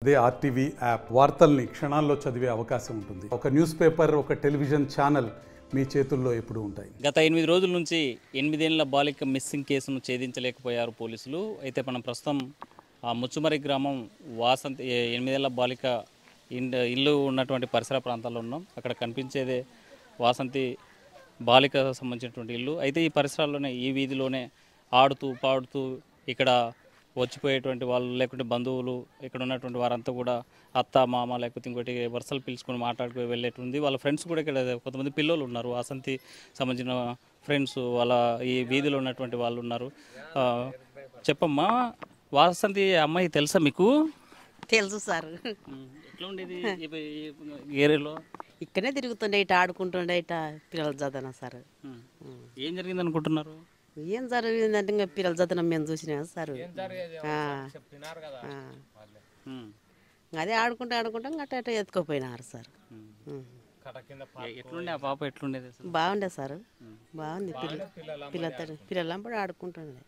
అదే RTV app వార్తల్ని క్షణాల్లో చదివే అవకాశం ఉంటుంది ఒక న్యూస్ పేపర్ ఒక టెలివిజన్ ఛానల్ మీ చేతుల్లో ఎప్పుడూ ఉంటాయి గత ఎనిమిది రోజుల నుంచి ఎనిమిదేళ్ల బాలిక మిస్సింగ్ కేసును ఛేదించలేకపోయారు పోలీసులు అయితే మనం ప్రస్తుతం ఆ ముచ్చుమరి గ్రామం వాసంతి ఏ- ఎనిమిదేళ్ల బాలిక ఇండ్ ఇల్లు ఉన్నటువంటి పరిసర ప్రాంతాల్లో ఉన్నాం అక్కడ కనిపించేదే వాసంతి బాలిక సంబంధించినటువంటి ఇల్లు అయితే ఈ పరిసరాల్లోనే ఈ వీధిలోనే ఆడుతూ పాడుతూ ఇక్కడ వచ్చిపోయేటువంటి వాళ్ళు లేకుంటే బంధువులు ఇక్కడ ఉన్నటువంటి వారంతా కూడా అత్త మామ లేకపోతే ఇంకోటి వరుసలు పిలుచుకొని మాట్లాడుకు వెళ్ళేటుంది వాళ్ళ ఫ్రెండ్స్ కూడా ఇక్కడ కొంతమంది పిల్లలు ఉన్నారు వాసంతి సంబంధించిన ఫ్రెండ్స్ వాళ్ళ ఈ వీధిలో ఉన్నటువంటి వాళ్ళు ఉన్నారు ఆ, చెప్పమ్మా వాసంతి అమ్మాయి తెలుసా మీకు తెలుసు సార్ ఎట్లా ఉండేది ఈ- ఈ ఏరియాలో ఇక్కడనే తిరుగుతుండే ఇట ఆడుకుంటుండే ఇట పిల్లలు చదవన సార్ ఏం జరిగింది అనుకుంటున్నారు ఏం జరిగిందంటే ఇంకా పిల్లలు చదవడం మేము చూసినా సార్ ఆ. ఆ. ఉమ్. అదే ఆడుకుంటూ ఆడుకుంటా ఇంకా అట్ట అట్ట ఎత్తుకోపోయినారు సార్ ఉం. ఎ- ఎట్లుండే ఆ పాప ఎట్లుండేది అసలు బాగుండే సార్ బాగుంది పిల్ల పిల్లతో పిల్లలంపడి ఆడుకుంటుండే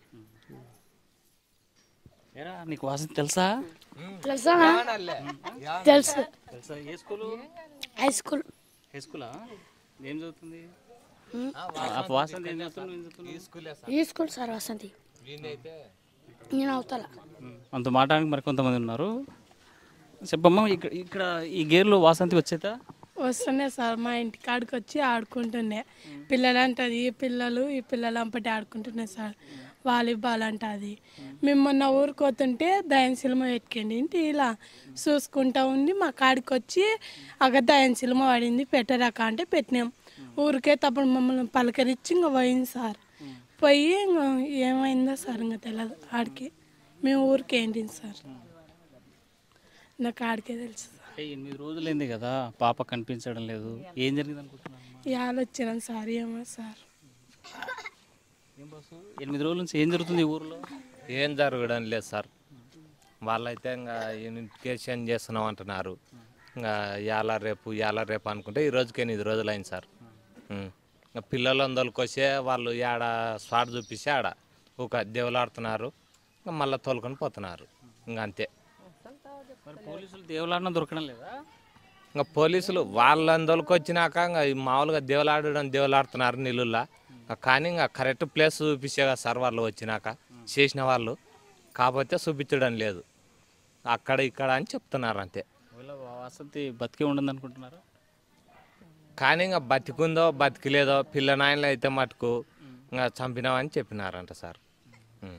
ఏరా నీకు వాసన తెలుసా తెలుసా తెలుసు తెలుసా ఏ స్కూలు హై స్కూల్ హై స్కూలా ఏం చదువుతుంది ఆ వాసన ఏం చదువుతున్నావు ఏం చదువుతున్నావు ఈ స్కూల్ సార్ వసంతి నేను అవతల అంత మాట్లాడానికి మరి కొంతమంది ఉన్నారు చెప్పమ్మా ఇక్కడ ఇక్కడ ఈ గేర్లో వాసంతి వచ్చేదా వస్తుండే సార్ మా ఇంటి కాడికి వచ్చి ఆడుకుంటుండే పిల్లలు అంటది ఈ పిల్లలు ఈ పిల్లలు అంపటి ఆడుకుంటుండే సార్ వాలీబాల్ అంటది మేము మొన్న ఊరికి పోతుంటే దయం సినిమా పెట్టుకోండి ఇంటి ఇలా చూసుకుంటా ఉండి మా కాడికి వచ్చి అక్కడ దయం సినిమా పడింది పెట్టరాక అంటే పెట్టినాం ఊరికే తప్పుడు మమ్మల్ని పలకరించి ఇంకా పోయింది సార్ పోయి ఇంకా ఏమైందో సార్ ఇంకా తెలియదు ఆడికి మేము ఊరికి ఏంటి సార్ నాకు ఆడికే తెలుసు సార్ ఏ, ఎనిమిది రోజులైంది కదా పాప కనిపించడం లేదు ఏం జరిగింది అనుకుంటున్నాను ఇవాళ వచ్చినాం సార్ ఏమో సార్ ఏం బాసు ఎనిమిది రోజుల నుంచి ఏం జరుగుతుంది ఈ ఊర్లో ఏం జరగడం లేదు సార్ వాళ్ళైతే ఇంకా ఇన్వికేషన్ చేస్తున్నాం అంటున్నారు ఇంకా ఇవాళ రేపు ఇవాళ రేపు అనుకుంటే ఈ రోజుకి ఎనిమిది రోజులు అయింది సార్ ఉం. ఇంకా పిల్లలు అందరికొచ్చే వాళ్ళు ఆడ స్పాట్ చూపిస్తే ఆడ ఒక దేవులాడుతున్నారు ఇంకా మళ్ళీ తోలుకొని పోతున్నారు ఇంకా అంతే మరి పోలీసులు దేవులాడిన దొరకడం లేదా ఇంకా పోలీసులు వాళ్ళందరికి వచ్చినాక ఇంకా ఈ మామూలుగా దేవులాడడం దేవులాడుతున్నారు నీళ్ళుల్లా కానీ ఇంకా కరెక్ట్ ప్లేస్ చూపించే కదా సార్ వాళ్ళు వచ్చినాక చేసిన వాళ్ళు కాకపోతే చూపించడం లేదు అక్కడ ఇక్కడ అని చెప్తున్నారు అంతే ఒకవేళ వాసంతి బతికే ఉండదు అనుకుంటున్నారా కానీ ఇంకా బతికుందో బతికిలేదో పిల్ల నాయనలు అయితే మటుకు ఇంకా చంపినామని చెప్పినారంట సార్ ఉం.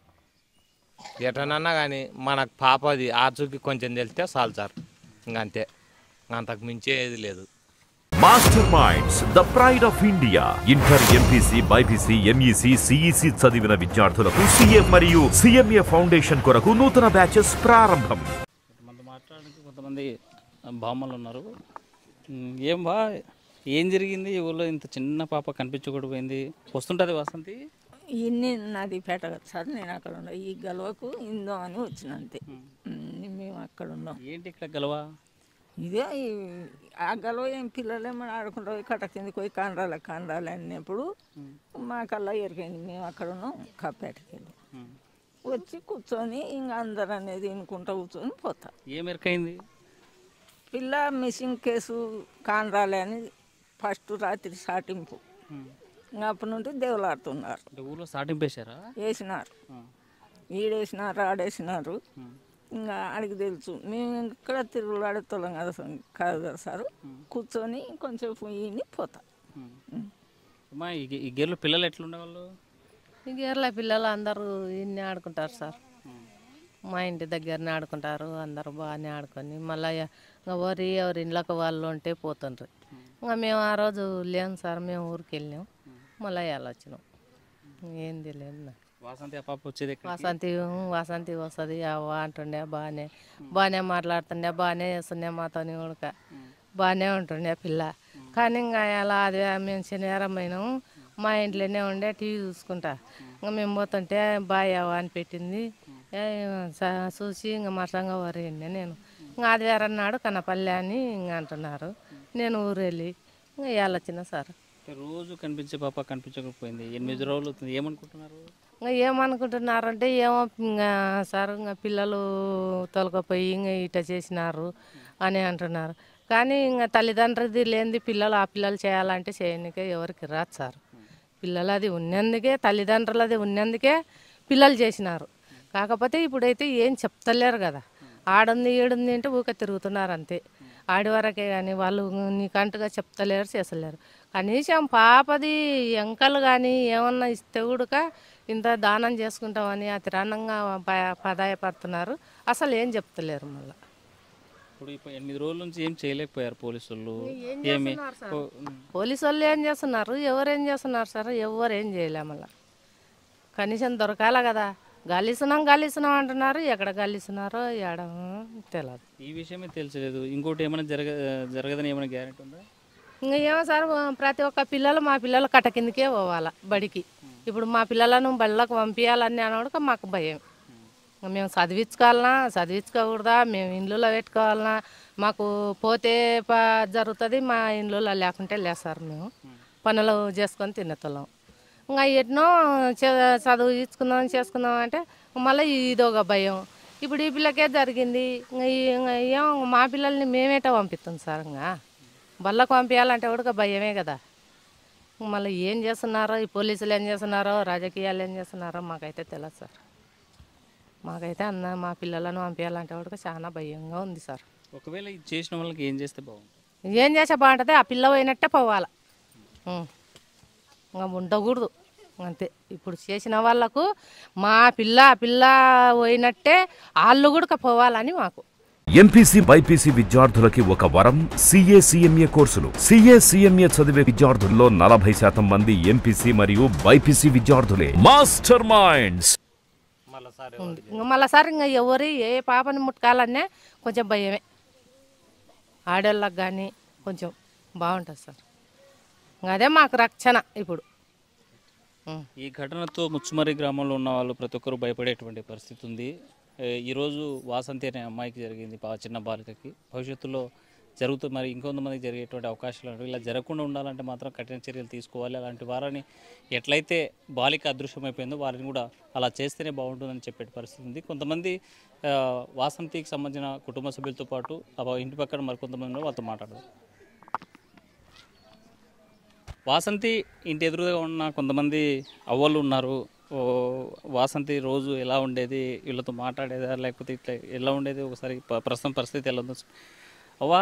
ఎటనన్నా కానీ మనకు పాపది ఆచూకి కొంచెం తెలిస్తే చాలు సార్ ఇంక అంతే అంతకు మించి ఏది లేదు master minds the pride of India inter MPC BiPC MEC CEC చదివిన విద్యార్థులకు సీఏ మరియు సిఎంఏ ఫౌండేషన్ కొరకు నూతన బ్యాచెస్ ప్రారంభం మనతో మాట్లాడడానికి కొంతమంది బామ్మలు ఉన్నారు ఉమ్, ఏం బా ఏం జరిగింది ఈ ఊళ్ళో ఇంత చిన్న పాప కనిపించకూడదు పోయింది వస్తుంటుంది వాసంతి ఇన్ని నాది పేట కదా సార్ నేను అక్కడ ఉన్నా ఈ గలవకు ఇందో అని వచ్చిన అంతే ఉమ్, మేము అక్కడ ఉన్నాం ఏంటి ఇక్కడ గలవా ఇదే ఈ- ఆ గలవ ఏం పిల్లలు ఏమైనా ఆడుకుంటారు కట్ట కిందకి పోయి కాండ్రాల కాండ్రాలు అన్నప్పుడు మాకల్లా ఎరికైంది మేము అక్కడ ఉన్నాం కాపేటకి వెళ్ళి వచ్చి కూర్చొని ఇంకా అందరు అనేది వినుకుంటా కూర్చొని పోతాం ఏం ఎరకైంది పిల్ల మిస్సింగ్ కేసు కాండ్రాలే అని ఫస్ట్ రాత్రి సాటింపు ఇంకా అప్పటి నుండి దేవులాడుతున్నారు అంటే ఊళ్ళో సాటింపేశారా వేసినారు ఈడేసినారు ఆడేసినారు ఇంకా ఆడికి తెలుసు మేము ఇక్కడ తిరుగులాడేతోళ్ళం కదా సార్ కాదు కదా సార్ కూర్చొని కొంచెం ఈయన్ని పోతాం అమ్మా ఈ గే- ఈ గేర్లో పిల్లలు ఎట్లుండేవాళ్ళు ఈ గేర్ల పిల్లలు అందరూ ఇన్ని ఆడుకుంటారు సార్ మా ఇంటి దగ్గరనే ఆడుకుంటారు అందరూ బాగానే ఆడుకొని మళ్ళీ ఇంకా ఎవరి ఎవరి ఇంట్లోకి వాళ్ళు ఉంటే పోతుండ్రు ఇంకా మేము ఆ రోజు లేము సార్ మేము ఊరికి వెళ్ళాం మళ్ళీ ఇవాళ వచ్చినాం ఏంది లేదు నాకు. వాసంతి ఆ పాప వచ్చేది ఎక్కడ వసంతి ఉం, వసంతి వస్తుంది అవ్వ అంటుండే బాగానే బాగానే మాట్లాడుతుండే బాగానే చేస్తుండే మాతోని ఉడక బాగానే ఉంటుండే పిల్ల కానీ ఇంకా అలా అది మేము శనివారం పోయినాము మా ఇంట్లోనే ఉండే టీవీ చూసుకుంటా ఇంకా మేము పోతుంటే బాయ్ అవ్వ అని పెట్టింది ఏ, స- చూసి ఇంకా మరసంగా వరిండే నేను ఇంకా ఆదివారం నాడు కనపల్లి అని ఇంకా అంటున్నారు నేను ఊరు వెళ్ళి ఇంకా ఇవాళ వచ్చిన సార్ అంటే రోజు కనిపించే పాప కనిపించకపోయింది ఎనిమిది రోజులు అవుతుంది ఏమనుకుంటున్నారు ఇంకా ఏమనుకుంటున్నారంటే ఏమో ఇంకా సార్ ఇంకా పిల్లలు తొలకపోయి ఇంకా ఇట చేసినారు అని అంటున్నారు కానీ ఇంకా తల్లిదండ్రులది లేనిది పిల్లలు ఆ పిల్లలు చేయాలంటే చేయనికే ఎవరికి రాదు సార్ పిల్లలది ఉన్నందుకే తల్లిదండ్రులది ఉన్నందుకే పిల్లలు చేసినారు కాకపోతే ఇప్పుడైతే ఏం చెప్తలేరు కదా ఆడుంది ఈడుంది అంటే ఊక తిరుగుతున్నారు అంతే ఆడి వరకే కానీ వాళ్ళు నీకంటుగా చెప్తలేరు చేసలేరు కనీసం పాపది ఎంకలు కానీ ఏమన్నా ఇస్తే కూడా ఇంత దానం చేసుకుంటామని అతిరానంగా ప- పదాయపడుతున్నారు అసలు ఏం చెప్తలేరు మళ్ళీ ఇప్పుడు ఇప్పుడు ఎనిమిది రోజుల నుంచి ఏం చేయలేకపోయారు పోలీసులు ఏమి ఓ- పోలీసు వాళ్ళు ఏం చేస్తున్నారు ఎవరు ఏం చేస్తున్నారు సార్ ఎవరు ఏం చేయలే మళ్ళీ కనీసం దొరకాల కదా గాలిస్తున్నాం గాలిస్తున్నాం అంటున్నారు ఎక్కడ గాలిస్తున్నారో ఎక్కడ తెలియదు ఈ విషయమే తెలిసలేదు ఇంకోటి ఏమైనా జరగ జరగదని ఏమైనా గ్యారెంటీ ఉందా ఇంకా ఏమో సార్ ప్రతి ఒక్క పిల్లలు మా పిల్లలు కట్ట కిందకే పోవాలా బడికి ఇప్పుడు మా పిల్లలను బళ్ళకు పంపించాలని అనవడక మాకు భయం ఇంకా మేము చదివించుకోవాలనా చదివించుకోకూడదా మేము ఇండ్లలో పెట్టుకోవాలనా మాకు పోతే ప జరుగుతుంది మా ఇండ్లలో లేకుంటే లేదు సార్ మేము పనులు చేసుకొని తినేతోళ్ళం ఇంకా ఎట్నో చ- చదువు ఇచ్చుకుందాం చేసుకుందాం అంటే మళ్ళీ ఇదొక భయం ఇప్పుడు ఈ పిల్లకే జరిగింది ఇంకా ఈ- ఇంకా ఏం మా పిల్లల్ని మేమేటో పంపిస్తాం సార్ ఇంకా బళ్ళకు పంపించాలంటే కూడా భయమే కదా మళ్ళీ ఏం చేస్తున్నారో ఈ పోలీసులు ఏం చేస్తున్నారో రాజకీయాలు ఏం చేస్తున్నారో మాకైతే తెలియదు సార్ మాకైతే అన్న మా పిల్లలను పంపించాలంటే కూడా చాలా భయంగా ఉంది సార్ ఒకవేళ ఇది చేసిన వాళ్ళకి ఏం చేస్తే బాగుంది ఏం చేసే బాగుంటుంది ఆ పిల్ల పోయినట్టే పోవాలి ఉం. ఇంకా ఉండకూడదు అంతే ఇప్పుడు చేసిన వాళ్ళకు మా పిల్ల ఆ పిల్ల పోయినట్టే వాళ్ళు కూడా పోవాలని మాకు ఎంపీసీ బైపీసీ విద్యార్థులకి ఒక వరం సిఏ సిఎంఏ కోర్సులు సిఏ సిఎంఏ చదివే విద్యార్థుల్లో నలభై శాతం మంది ఎంపీసీ మరియు బైపీసీ విద్యార్థులే మాస్టర్ మైండ్స్ ఉంది ఇంకా మళ్ళీ సార్ ఇంకా ఎవరు ఏ పాపని ముట్టుకాలన్నా కొంచెం భయమే ఆడోళ్ళకి కానీ కొంచెం బాగుంటుంది సార్ ఇంకా అదే మాకు రక్షణ ఇప్పుడు ఉం. ఈ ఘటనతో ముచ్చుమరి గ్రామంలో ఉన్న వాళ్ళు ప్రతి ఒక్కరు భయపడేటువంటి పరిస్థితి ఉంది ఏ, ఈరోజు వాసంతి అనే అమ్మాయికి జరిగింది పా చిన్న బాలికకి భవిష్యత్తులో జరుగుతూ మరి ఇంకొంతమందికి జరిగేటువంటి అవకాశాలు ఉంటాయి. ఇలా జరగకుండా ఉండాలంటే మాత్రం కఠిన చర్యలు తీసుకోవాలి అలాంటి వారిని ఎట్లయితే బాలిక అదృశ్యమైపోయిందో వారిని కూడా అలా చేస్తేనే బాగుంటుందని చెప్పే పరిస్థితి ఉంది కొంతమంది ఆ, వాసంతికి సంబంధించిన కుటుంబ సభ్యులతో పాటు ఆ ఇంటి పక్కన మరి కొంతమంది ఉన్నారు, వాళ్ళతో మాట్లాడదాం వాసంతి ఇంటి ఎదురుగా ఉన్న కొంతమంది అవ్వలు ఉన్నారు ఓ వాసంతి రోజు ఎలా ఉండేది వీళ్ళతో మాట్లాడేదా లేకపోతే ఇట్లా ఎలా ఉండేది ఒకసారి ప- ప్రస్తుతం పరిస్థితి ఎలా ఉందో అవ్వా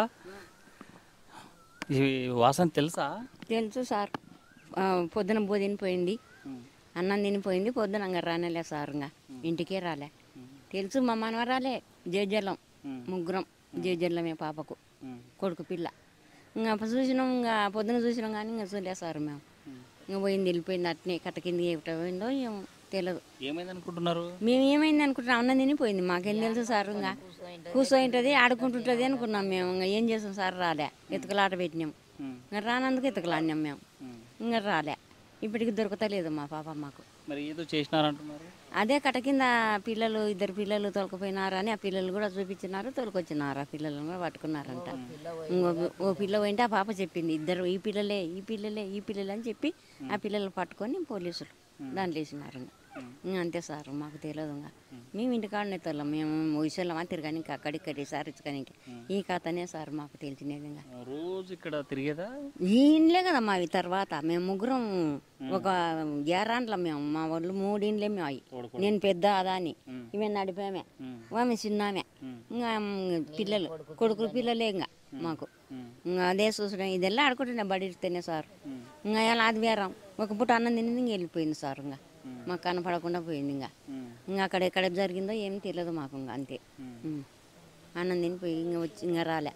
ఈ వాసంతి తెలుసా తెలుసు సార్ ఆ, పొద్దున బోధిని పోయింది అన్నం తినిపోయింది పొద్దున అంగ రానేలే సార్ ఇంకా ఇంటికే రాలే తెలుసు మా మనవరాలే జేజల్లం ముగ్గురం జేజల్లమే పాపకు కొడుకు పిల్ల ఇంకా అప్పుడు చూసినాం ఇంకా పొద్దున చూసినాం కానీ ఇంకా చూడలే సార్ మేము ఇంకా పోయింది వెళ్ళిపోయింది అట్నే కట్ట కింద ఎక్కడ పోయిందో ఏమో తెలియదు ఏమైంది అనుకుంటున్నారు మేము ఏమైంది అనుకుంటున్నాం అన్నం తినిపోయింది మాకేం తెలుసు సార్ ఇంకా కూర్చోయింటది ఆడుకుంటుంటది అనుకున్నాం మేము ఇంకా ఏం చేసాం సార్ రాలే ఎతుకలాట పెట్టినాం ఇంకా రానందుకు ఎతుకలాడినాం మేము ఇంకా రాలే ఇప్పటికి దొరకతలేదు మా పాప మాకు మరి ఏదో చేసినారంటున్నారు అదే కట కింద పిల్లలు ఇద్దరు పిల్లలు తొలకపోయినారు అని ఆ పిల్లలు కూడా చూపించినారు తొలకొచ్చినారు ఆ పిల్లలను కూడా పట్టుకున్నారంట ఇంకో ఓ పిల్ల పోయింటే ఆ పాప చెప్పింది ఇద్దరు ఈ పిల్లలే ఈ పిల్లలే ఈ పిల్లలే అని చెప్పి ఆ పిల్లలు పట్టుకొని పోలీసులు దాంట్లో వేసినారు ఇంకా. ఇంకా అంతే సార్ మాకు తెలియదు ఇంకా మేము ఇంటికాడనే తోలం మేము వయసులో తిరగాని ఇంకా అక్కడిక్కడి సార్ ఇచ్చుకొని ఈ కథనే సార్ మాకు తెలిసినది ఇంకా రోజు ఇక్కడ తిరిగేదా ఈ ఇండ్లే కదా మావి తర్వాత మేము ముగ్గురం ఒక గ్యారాంట్ల మేము మా వాళ్ళు మూడు ఇండ్లే మేము అవి నేను పెద్ద అదాని ఇవే నడిపామే ఆమె చిన్నామే ఇంకా పిల్లలు కొడుకులు పిల్లలే ఇంకా మాకు ఇంకా అదే చూసడం ఇదెల్లా ఆడుకుంటున్నా బడి ఇస్తేనే సార్ ఇంకా ఎలా ఆదివారం ఒక పూట అన్నం తిని ఇంక వెళ్ళిపోయింది సార్ ఇంకా మాకు కనపడకుండా పోయింది ఇంకా ఇంకా అక్కడ ఎక్కడ జరిగిందో ఏం తెలియదు మాకు ఇంకా అంతే ఉం. అన్నం తినిపోయి ఇంకా వచ్చి ఇంకా రాలే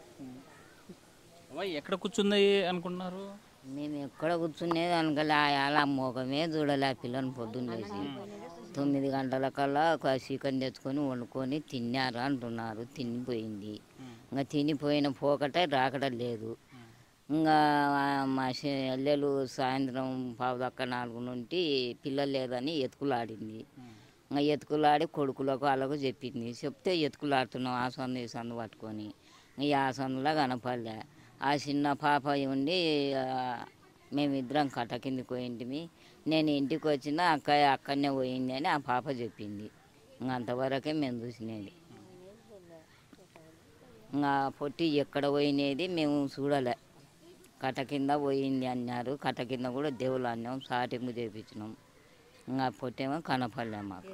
అవ్వ ఎక్కడ కూర్చుంది అనుకుంటున్నారు మేము ఎక్కడ కూర్చునేది అనగలే అలా మొగమే చూడలే ఆ పిల్లని పొద్దున్న లేచి తొమ్మిది గంటల కల్లా ఒక చికెన్ తెచ్చుకొని వండుకొని తిన్నారు అంటున్నారు తినిపోయింది ఇంకా తినిపోయిన పోకటే రాకట లేదు ఇంకా మా చెల్లెలు సాయంత్రం పావుదక్క నాలుగు నుండి పిల్లలు లేదని ఎతుకులాడింది ఇంకా ఎతుకులాడి కొడుకులకు వాళ్ళకు చెప్పింది చెప్తే ఎతుకులాడుతున్నాం ఆ సందు ఈ సందు పట్టుకొని ఈ ఆ సందులో కనపడలే ఆ చిన్న పాప ఉండి ఆ, మేమిద్దరం కట్ట కిందికి పోయింటిమి నేను ఇంటికి వచ్చిన అక్క అక్కడనే పోయింది అని ఆ పాప చెప్పింది ఇంక అంతవరకే మేము చూసినది ఇంకా పొట్టి ఎక్కడ పోయినది మేము చూడలే కట్ట కింద పోయింది అన్నారు కట్ట కింద కూడా దేవుళ్ళు అన్నాం సాటింపు చేపించినాం ఇంకా పొట్టేమో కనపడలే మాకు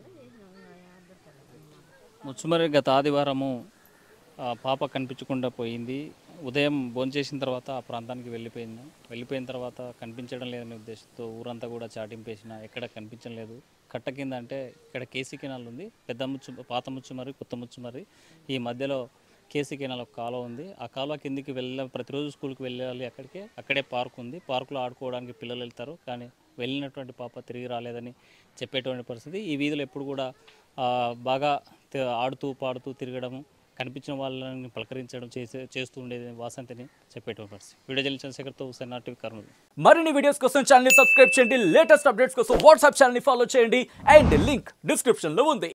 ముచ్చుమరి గత ఆదివారము ఆ పాప కనిపించకుండా పోయింది ఉదయం భోంచేసిన తర్వాత ఆ ప్రాంతానికి వెళ్ళిపోయింది వెళ్ళిపోయిన తర్వాత కనిపించడం లేదనే ఉద్దేశంతో ఊరంతా కూడా చాటింపేసిన ఎక్కడ కనిపించడం లేదు కట్ట కింద అంటే ఇక్కడ కేసీ కెనాల్ ఉంది పెద్ద ముచ్చు పాత ముచ్చుమరి కొత్త ముచ్చుమరి ఈ మధ్యలో కేసీ కెనాల్ ఒక కాలువ ఉంది ఆ కాలువ కిందికి వెళ్ళ ప్రతిరోజు స్కూల్కి వెళ్ళాలి అక్కడికే అక్కడే పార్క్ ఉంది పార్కులో ఆడుకోవడానికి పిల్లలు వెళ్తారు కానీ వెళ్ళినటువంటి పాప తిరిగి రాలేదని చెప్పేటువంటి పరిస్థితి ఈ వీధిలో ఎప్పుడు కూడా ఆ, బాగా తి- ఆడుతూ పాడుతూ తిరగడము కనిపించిన వాళ్ళని పలకరించడం చేసే చేస్తూ ఉండేది వాసంతిని చెప్పేటువంటి పరిస్థితి వీడియో జల్లి చంద్రశేఖర్తో హుసేన్ టీవీ కర్నూలు మరిన్ని వీడియోస్ కోసం ఛానల్ సబ్స్క్రైబ్ చేయండి లేటెస్ట్ అప్డేట్స్ కోసం వాట్సాప్ ఛానల్ ఫాలో చేయండి అండ్ లింక్ డిస్క్రిప్షన్ లో ఉంది